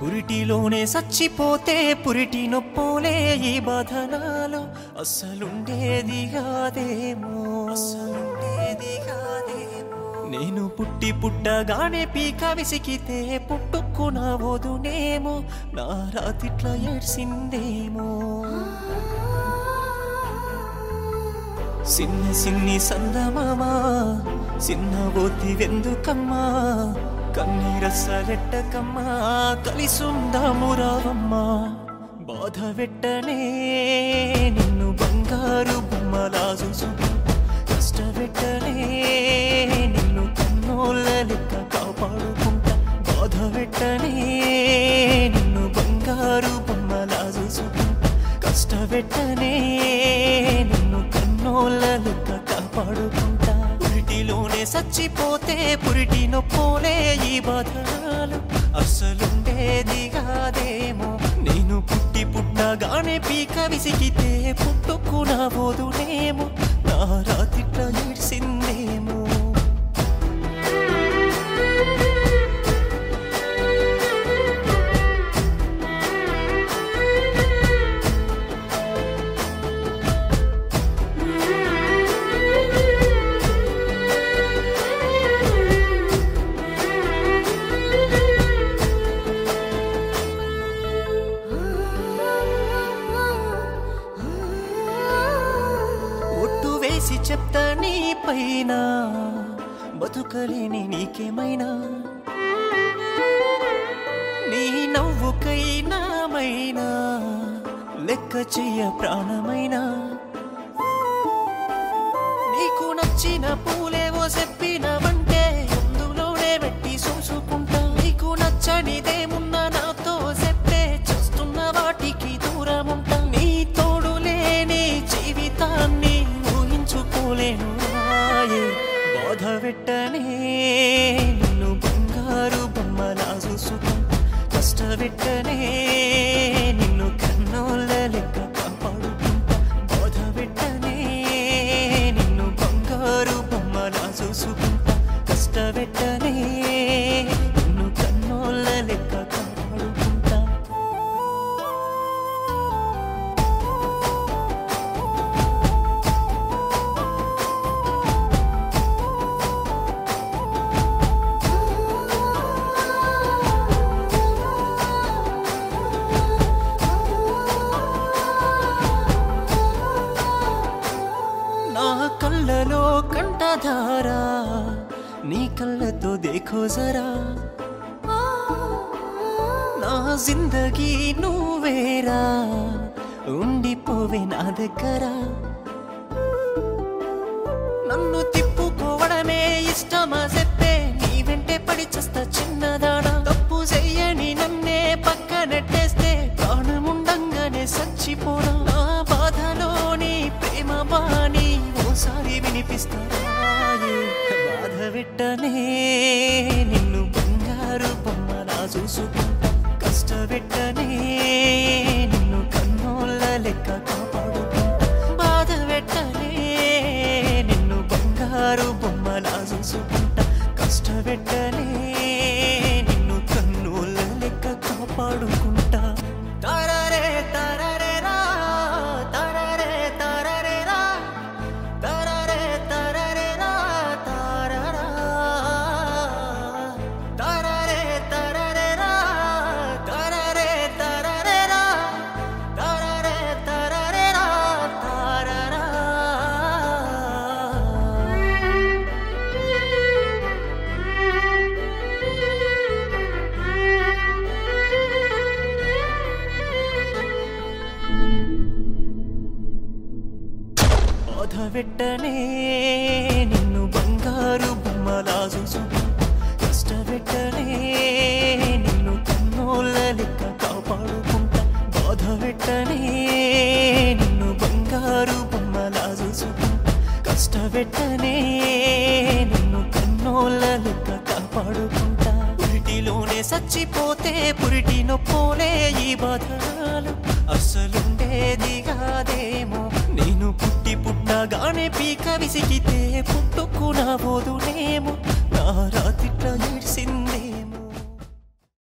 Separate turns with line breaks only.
పురిటిలోనే చచ్చిపోతే పురిటి నొప్పోలే ఈ బాధనాలో అస్సలుండేది కాదేమో అస్సలుండేది కాదేమో నేను పుట్టి పుట్టగానే పీక విసికితే పుట్టుకున్న వదునేమో నా రాతిట్ల ఏడ్సిందేమో సిన్ని సిన్ని సందమామా సిన్న బోతి వెందుకమ్మా కన్నీరస్సలెట్టకమ్మా కలిసుందాము రావమ్మా బాధ వెట్టనే నిన్ను బంగారు బొమ్మలా చూసుకు కష్టపెట్టనే నిన్ను కన్నోళ్ళ లెక్క కాపాడుకుంటా బాధ వెట్టనే నిన్ను బంగారు బొమ్మలా చూసుకుంటా కష్టపెట్టనే నిన్ను కన్నోళ్ళ లెక్క కాపాడుకుంటా పురిటిలోనే చచ్చిపోతే పురిటి నొప్పోలే ఈ బాధలు అస్సలుండేది కాదేమో నేను పుట్టి పుట్టగానే పీక విసిగితే పుట్టుకున్న పోదునేమో నా రాతిట్ల ఏడ్సిందేమో ఒట్టు వేసి చెప్తా నీ పైన బతుకలేని నీకేమైనా నీ నవ్వుకైనా మైనా లెక్క చెయ్య ప్రాణమైనా నీకు నచ్చిన పూలేవో చెప్పినవంటే అందులోనే పెట్టి చూసుకుంటా నీకు నచ్చనిదేమున్నా నాతో చెప్పే చూస్తున్న వాటికి దూరం ఉంటా నీ తోడు లేని జీవితాన్ని ఊహించుకోలేను రాయే బాధ పెట్టనే నిన్ను బంగారు బొమ్మలా చూసుకుంటా కష్టపెట్టనే నిన్ను కన్నోళ్ళ లెక్క కాపాడుకుంటా బాధ పెట్టనే నిన్ను బంగారు బొమ్మలా చూసుకుంటా కష్టపెట్టనే నిన్ను కన్నోళ్ళ లెక్క కాపాడుకుంటా నా కళ్ళలో కంటధారా నీ కళ్ళతో దేఖో జరా నా జిందగీ నువ్వేరా ఉండిపోవే నా దగ్గర నన్ను తిప్పుకోవడమే ఇష్టమా చెప్పే నీ వెంటే పడి చస్తా చిన్నదానా తప్పు చెయ్యని నన్నే పక్కనెట్టేస్తే ప్రాణముండంగానే చచ్చిపోనా నా బాధలోని ప్రేమ బాణి ఓసారి వినిపిస్తారాయే బాధ పెట్టనే నిన్ను బంగారు బొమ్మలా చూసుకుంటా కష్టపెట్టనే నిన్ను కన్నోళ్ళ లెక్క కాపాడుకుంటా బాధ పెట్టనే నిన్ను బంగారు బొమ్మలా చూసుకుంటా కష్టపెట్టనే నిన్ను కన్నోళ్ళ లెక్క కాపాడుకుంటా తరరే తరరే రా తరరే తరరే రా తరరే తరరే రా తరరా తరరే తరరే రా తరరే తరరే రా తరరే తరరే రా తరరా బాధ పెట్టనే నిన్ను బంగారు బొమ్మలా చూసు కష్టపెట్టనే నిన్ను కన్నోళ్ళ లెక్క కాపాడుకుంటా బాధ పెట్టనే నిన్ను బంగారు బొమ్మలా చూసుకుంటా కష్టపెట్టనే నిన్ను కన్నోళ్ళ లెక్క కాపాడుకుంటా పురిటిలోనే చచ్చిపోతే పురిటి నొప్పోలే ఈ బాధలు అస్సలుండేది కాదేమో నేను పుట్టి పుట్టగానే పీక విసిగితే పుట్టుకున్న పోదునేమో నా రాతిట్ల ఏడ్చిందేమో